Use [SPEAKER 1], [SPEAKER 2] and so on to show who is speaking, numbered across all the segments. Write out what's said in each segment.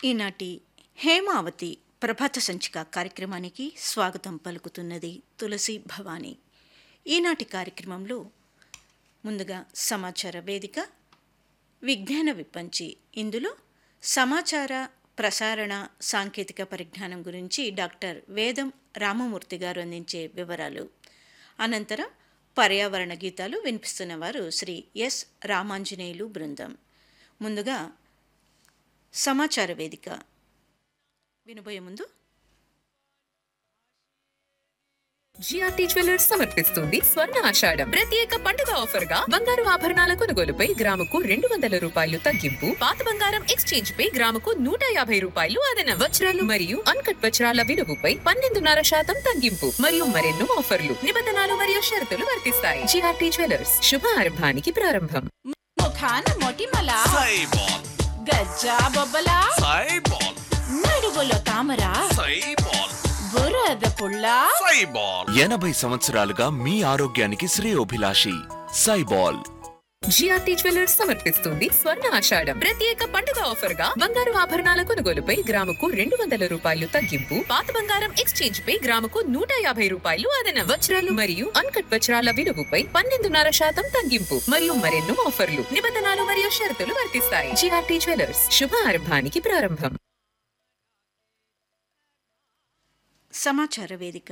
[SPEAKER 1] ఈనాటి హేమావతి ప్రభాత సంచిక కార్యక్రమానికి స్వాగతం పలుకుతున్నది తులసి భవానీ ఈనాటి కార్యక్రమంలో ముందుగా సమాచార వేదిక విజ్ఞాన విప్పంచి ఇందులో సమాచార ప్రసారణ సాంకేతిక పరిజ్ఞానం గురించి డాక్టర్ వేదం రామమూర్తి గారు అందించే వివరాలు అనంతరం పర్యావరణ గీతాలు వినిపిస్తున్న వారు శ్రీ ఎస్ రామాంజనేయులు బృందం ముందుగా సమాచార వేదిక వినబోయే ముందు
[SPEAKER 2] జిఆర్టీ జ్యువెలర్స్ సమర్పిస్తుంది స్వర్ణ ఆషాఢం ప్రత్యేక పండుగ ఆఫర్ గా బంగారు ఆభరణాల కొనుగోలుపై గ్రాముకు రెండు వందల రూపాయలు తగ్గింపు పాత బంగారం ఎక్స్చేంజ్ పై గ్రాముకు నూట యాభై రూపాయలు అదనం వజ్రాలు మరియు అన్కట్ వజ్రాల విలువపై పన్నెండున్నర శాతం తగ్గింపు మరియు మరెన్నో ఆఫర్లు నిబంధనలు మరియు షరతులు వర్తిస్తాయి జిఆర్టీ జ్యువెలర్స్ శుభ ఆరంభానికి ప్రారంభం
[SPEAKER 3] ముఖాన మొటిమల
[SPEAKER 4] సైబాల్
[SPEAKER 3] గజ్జా బొబ్బల
[SPEAKER 4] సైబాల్
[SPEAKER 3] నడుగులో తామర
[SPEAKER 4] సైబాల్
[SPEAKER 3] బురద పుల్ల
[SPEAKER 4] సైబాల్ ఎనభై సంవత్సరాలుగా మీ ఆరోగ్యానికి శ్రేయోభిలాషి సైబాల్
[SPEAKER 2] జిఆర్టీ జ్యువెలర్స్ సమర్పిస్తుంది స్వర్ణ ఆషాఢం ప్రత్యేక పండుగ ఆఫర్ గా బంగారు ఆభరణాల కొనుగోలుపై గ్రాముకు రెండు వందల రూపాయలు తగ్గింపు పాత బంగారం ఎక్స్చేంజ్ పై గ్రాముకు నూట యాభై రూపాయలు అదనం వజ్రాలు మరియు అన్కట్ వజ్రాల విలువపై పన్నెండున్నర శాతం తగ్గింపు మరియు మరెన్నో ఆఫర్లు నిబంధనలు మరియు షరతులు వర్తిస్తాయి జిఆర్టీ జ్యువెలర్స్ శుభ ఆరంభానికి ప్రారంభం
[SPEAKER 1] సమాచార వేదిక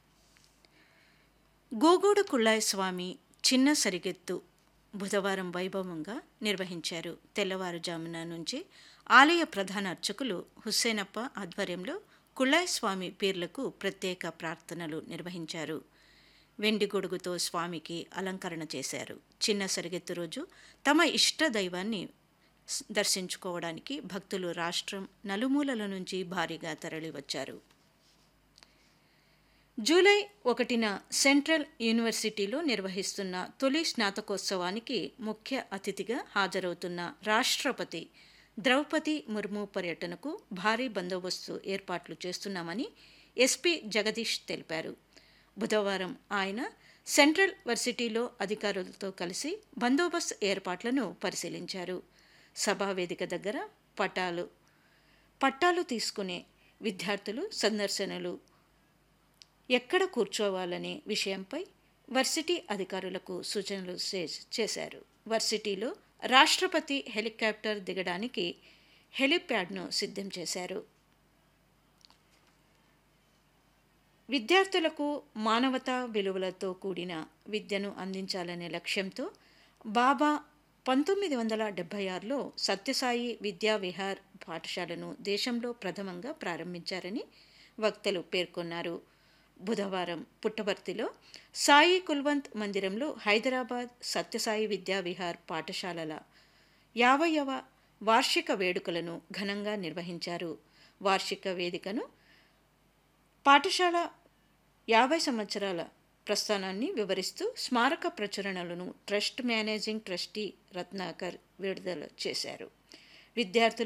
[SPEAKER 1] గోగోడు కుళ్ళాయ స్వామి చిన్న సరిగెత్తు బుధవారం వైభవంగా నిర్వహించారు తెల్లవారుజామున నుంచి ఆలయ ప్రధాన అర్చకులు హుస్సేనప్ప ఆధ్వర్యంలో కుళ్ళాయ స్వామి పీర్లకు ప్రత్యేక ప్రార్థనలు నిర్వహించారు వెండి గొడుగుతో స్వామికి అలంకరణ చేశారు చిన్న సరిగెత్తు రోజు తమ ఇష్ట దైవాన్ని స్- దర్శించుకోవడానికి భక్తులు రాష్ట్రం నలుమూలల నుంచి భారీగా తరలివచ్చారు జూలై ఒకటిన సెంట్రల్ యూనివర్సిటీలో నిర్వహిస్తున్న తొలి స్నాతకోత్సవానికి ముఖ్య అతిథిగా హాజరవుతున్న రాష్ట్రపతి ద్రౌపది ముర్ము పర్యటనకు భారీ బందోబస్తు ఏర్పాట్లు చేస్తున్నామని ఎస్పీ జగదీష్ తెలిపారు బుధవారం ఆయన సెంట్రల్ వర్సిటీలో అధికారులతో కలిసి బందోబస్తు ఏర్పాట్లను పరిశీలించారు సభావేదిక దగ్గర పటాలు పట్టాలు తీసుకునే విద్యార్థులు సందర్శనలు ఎక్కడ కూర్చోవాలనే విషయంపై వర్సిటీ అధికారులకు సూచనలు చే- చేశారు వర్సిటీలో రాష్ట్రపతి హెలికాప్టర్ దిగడానికి హెలిప్యాడ్ను సిద్ధం చేశారు విద్యార్థులకు మానవతా విలువలతో కూడిన విద్యను అందించాలనే లక్ష్యంతో బాబా పంతొమ్మిది వందల డెబ్భై ఆరులో సత్యసాయి విద్యా విహార్ పాఠశాలను దేశంలో ప్రథమంగా ప్రారంభించారని వక్తలు పేర్కొన్నారు బుధవారం పుట్టవర్తిలో సాయి కుల్వంత్ మందిరంలో హైదరాబాద్ సత్యసాయి విద్యా విహార్ పాఠశాలల యాభైవ వార్షిక వేడుకలను ఘనంగా నిర్వహించారు వార్షిక వేదికను పాఠశాల యాభై సంవత్సరాల ప్రస్థానాన్ని వివరిస్తూ స్మారక ప్రచురణలను ట్రస్ట్ మేనేజింగ్ ట్రస్టీ రత్నాకర్ విడుదల చేశారు విద్యార్థులు